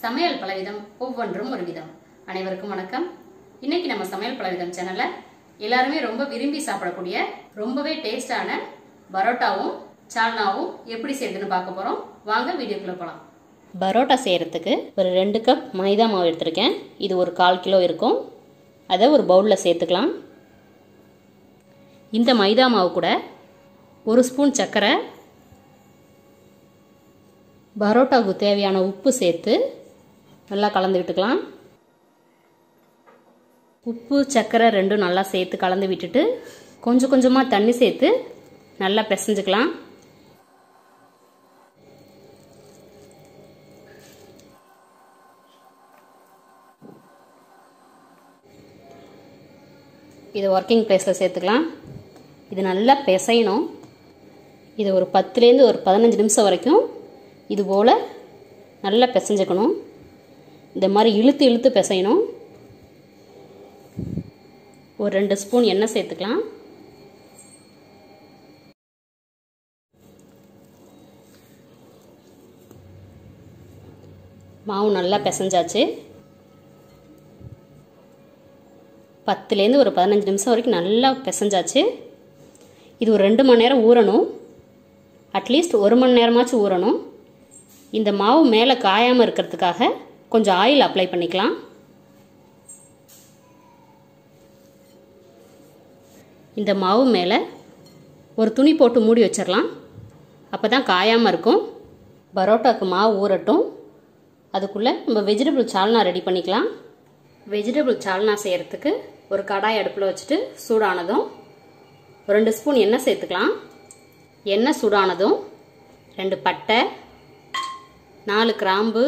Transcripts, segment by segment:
சமையல் பலவிதம் ஒவ்வொன்றும் ஒரு விதம் அனைவருக்கும் வணக்கம் இன்னைக்கு நம்ம சமையல் பலவிதம் சேனல்ல எல்லாருமே ரொம்ப விரும்பி சாப்பிடக்கூடிய ரொம்பவே டேஸ்டான பரோட்டாவும் சால்னாவும் எப்படி செய்யுதுன்னு பார்க்க போறோம் வாங்க வீடியோக்குள்ள போலாம் பரோட்டா செய்கிறதுக்கு ஒரு ரெண்டு கப் மைதா மாவு எடுத்திருக்கேன் இது ஒரு கால் கிலோ இருக்கும் அதை ஒரு பவுலில் சேர்த்துக்கலாம் இந்த மைதா மாவு கூட ஒரு ஸ்பூன் சர்க்கரை பரோட்டாவுக்கு தேவையான உப்பு சேர்த்து நல்லா கலந்து விட்டுக்கலாம் உப்பு சர்க்கரை ரெண்டும் நல்லா சேர்த்து கலந்து விட்டுட்டு கொஞ்சம் கொஞ்சமாக தண்ணி சேர்த்து நல்லா பிசைஞ்சுக்கலாம் இது ஒர்க்கிங் பிளேஸில் சேர்த்துக்கலாம் இது நல்லா பிசையணும் இது ஒரு பத்துலேருந்து ஒரு பதினஞ்சு நிமிஷம் வரைக்கும் இது போல் நல்லா பிசைஞ்சுக்கணும் இந்த மாதிரி இழுத்து இழுத்து பிசையணும் ஒரு ரெண்டு ஸ்பூன் எண்ணெய் சேர்த்துக்கலாம் மாவு நல்லா பிசைஞ்சாச்சு பத்துலேருந்து ஒரு பதினஞ்சு நிமிஷம் வரைக்கும் நல்லா பிசைஞ்சாச்சு இது ஒரு ரெண்டு மணி நேரம் ஊறணும் அட்லீஸ்ட் ஒரு மணி நேரமாச்சும் ஊறணும் இந்த மாவு மேலே காயாமல் இருக்கிறதுக்காக கொஞ்சம் ஆயில் அப்ளை பண்ணிக்கலாம் இந்த மாவு மேலே ஒரு துணி போட்டு மூடி வச்சிடலாம் அப்போ தான் காயாமல் இருக்கும் பரோட்டாக்கு மாவு ஊறட்டும் அதுக்குள்ளே நம்ம வெஜிடபிள் சால்னா ரெடி பண்ணிக்கலாம் வெஜிடபிள் சால்னா செய்கிறதுக்கு ஒரு கடாய் அடுப்பில் வச்சுட்டு சூடானதும் ஒரு ரெண்டு ஸ்பூன் எண்ணெய் சேர்த்துக்கலாம் எண்ணெய் சூடானதும் ரெண்டு பட்டை நாலு கிராம்பு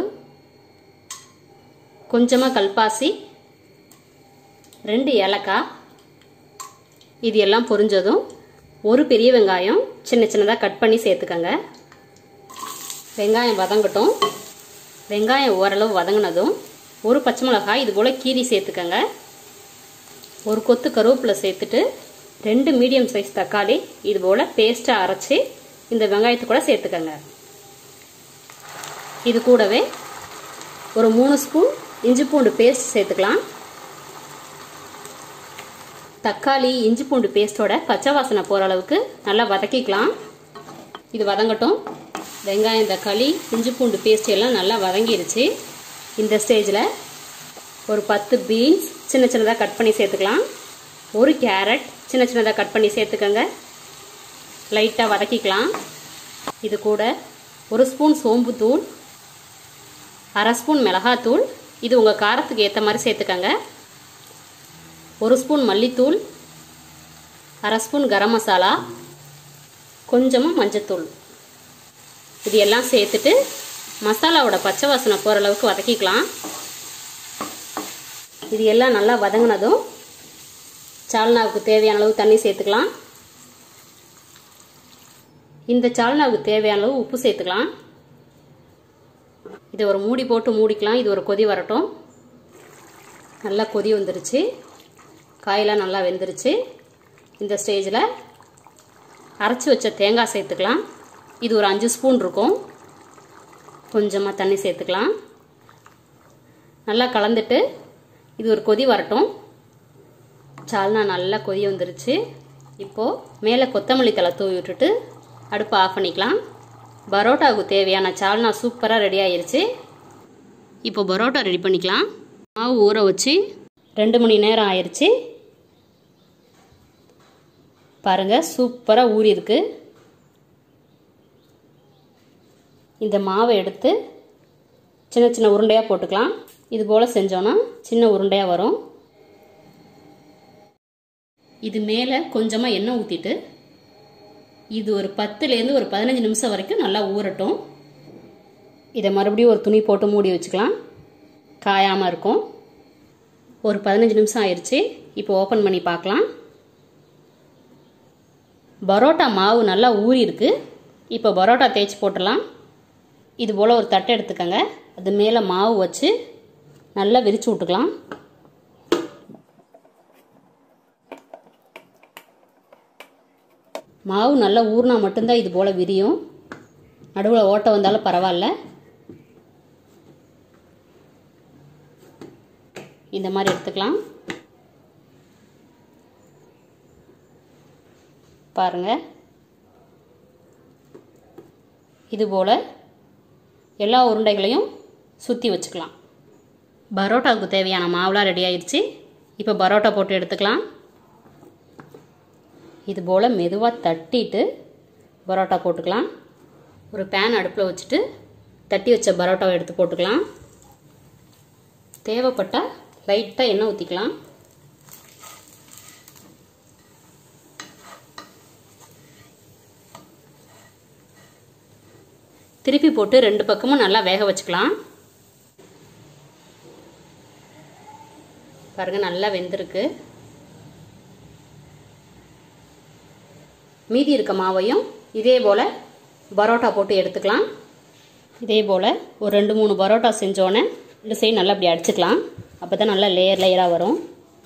கொஞ்சமாக கல்பாசி ரெண்டு ஏலக்காய் இது எல்லாம் பொரிஞ்சதும் ஒரு பெரிய வெங்காயம் சின்ன சின்னதாக கட் பண்ணி சேர்த்துக்கங்க வெங்காயம் வதங்கட்டும் வெங்காயம் ஓரளவு வதங்கினதும் ஒரு பச்சை மிளகாய் இது போல் கீரி சேர்த்துக்கங்க ஒரு கொத்து கருவேப்பிலை சேர்த்துட்டு ரெண்டு மீடியம் சைஸ் தக்காளி இது போல் பேஸ்ட்டாக அரைச்சி இந்த வெங்காயத்தை கூட சேர்த்துக்கங்க இது கூடவே ஒரு மூணு ஸ்பூன் இஞ்சி பூண்டு பேஸ்ட் சேர்த்துக்கலாம் தக்காளி இஞ்சி பூண்டு பேஸ்ட்டோட பச்சை வாசனை போகிற அளவுக்கு நல்லா வதக்கிக்கலாம் இது வதங்கட்டும் வெங்காயம் தக்காளி இஞ்சி பூண்டு பேஸ்ட் எல்லாம் நல்லா வதங்கிருச்சு இந்த ஸ்டேஜில் ஒரு பத்து பீன்ஸ் சின்ன சின்னதாக கட் பண்ணி சேர்த்துக்கலாம் ஒரு கேரட் சின்ன சின்னதாக கட் பண்ணி சேர்த்துக்கோங்க லைட்டாக வதக்கிக்கலாம் இது கூட ஒரு ஸ்பூன் சோம்புத்தூள் அரை ஸ்பூன் மிளகாத்தூள் இது உங்கள் காரத்துக்கு ஏற்ற மாதிரி சேர்த்துக்கோங்க ஒரு ஸ்பூன் மல்லித்தூள் அரை ஸ்பூன் கரம் மசாலா கொஞ்சமாக மஞ்சத்தூள் இது எல்லாம் சேர்த்துட்டு மசாலாவோட பச்சை வாசனை போகிற அளவுக்கு வதக்கிக்கலாம் இது எல்லாம் நல்லா வதங்கினதும் சால்னாவுக்கு தேவையான அளவு தண்ணி சேர்த்துக்கலாம் இந்த சால்னாவுக்கு தேவையான அளவு உப்பு சேர்த்துக்கலாம் இதை ஒரு மூடி போட்டு மூடிக்கலாம் இது ஒரு கொதி வரட்டும் நல்லா கொதி வந்துருச்சு காயெல்லாம் நல்லா வெந்துருச்சு இந்த ஸ்டேஜில் அரைச்சி வச்ச தேங்காய் சேர்த்துக்கலாம் இது ஒரு அஞ்சு ஸ்பூன் இருக்கும் கொஞ்சமாக தண்ணி சேர்த்துக்கலாம் நல்லா கலந்துட்டு இது ஒரு கொதி வரட்டும் சால்னா நல்லா கொதி வந்துருச்சு இப்போது மேலே கொத்தமல்லி தலை தூவி விட்டுட்டு அடுப்பை ஆஃப் பண்ணிக்கலாம் பரோட்டாவுக்கு தேவையான சால்னா சூப்பராக ரெடி ஆயிருச்சு இப்போ பரோட்டா ரெடி பண்ணிக்கலாம் மாவு ஊற வச்சு ரெண்டு மணி நேரம் ஆயிடுச்சு பாருங்கள் சூப்பராக ஊறி இருக்கு இந்த மாவை எடுத்து சின்ன சின்ன உருண்டையாக போட்டுக்கலாம் இது போல் செஞ்சோன்னா சின்ன உருண்டையாக வரும் இது மேலே கொஞ்சமாக எண்ணெய் ஊற்றிட்டு இது ஒரு பத்துலேருந்து ஒரு பதினஞ்சு நிமிஷம் வரைக்கும் நல்லா ஊறட்டும் இதை மறுபடியும் ஒரு துணி போட்டு மூடி வச்சுக்கலாம் காயாமல் இருக்கும் ஒரு பதினஞ்சு நிமிஷம் ஆயிடுச்சு இப்போ ஓப்பன் பண்ணி பார்க்கலாம் பரோட்டா மாவு நல்லா ஊறி இருக்கு இப்போ பரோட்டா தேய்ச்சி போட்டுடலாம் இது போல் ஒரு தட்டை எடுத்துக்கோங்க அது மேலே மாவு வச்சு நல்லா விரித்து விட்டுக்கலாம் மாவு நல்லா ஊறினா மட்டும்தான் இது போல் விரியும் நடுவில் ஓட்டை வந்தாலும் பரவாயில்ல இந்த மாதிரி எடுத்துக்கலாம் பாருங்கள் இதுபோல் எல்லா உருண்டைகளையும் சுற்றி வச்சுக்கலாம் பரோட்டாவுக்கு தேவையான மாவுலாம் ரெடி ஆயிடுச்சு இப்போ பரோட்டா போட்டு எடுத்துக்கலாம் இது போல் மெதுவாக தட்டிட்டு பரோட்டா போட்டுக்கலாம் ஒரு பேன் அடுப்பில் வச்சுட்டு தட்டி வச்ச பரோட்டாவை எடுத்து போட்டுக்கலாம் தேவைப்பட்டால் லைட்டாக எண்ணெய் ஊற்றிக்கலாம் திருப்பி போட்டு ரெண்டு பக்கமும் நல்லா வேக வச்சுக்கலாம் பாருங்க நல்லா வெந்திருக்கு மீதி இருக்க மாவையும் இதே போல் பரோட்டா போட்டு எடுத்துக்கலாம் இதே போல் ஒரு ரெண்டு மூணு பரோட்டா செஞ்சோன்னே இந்த சைடு நல்லா அப்படி அடிச்சுக்கலாம் அப்போ தான் நல்லா லேயர் லேயராக வரும்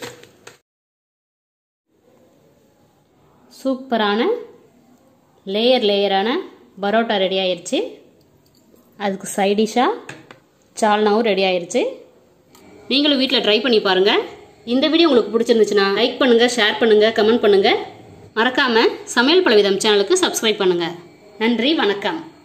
சூப்பரான லேயர் லேயரான பரோட்டா ரெடி ஆயிடுச்சு அதுக்கு சைடிஷாக சால்னாவும் ரெடி ஆயிடுச்சு நீங்களும் வீட்டில் ட்ரை பண்ணி பாருங்கள் இந்த வீடியோ உங்களுக்கு பிடிச்சிருந்துச்சுன்னா லைக் பண்ணுங்கள் ஷேர் பண்ணுங்கள் கமெண்ட் பண்ணுங்கள் மறக்காமல் சமையல் பலவிதம் சேனலுக்கு சப்ஸ்கிரைப் பண்ணுங்கள் நன்றி வணக்கம்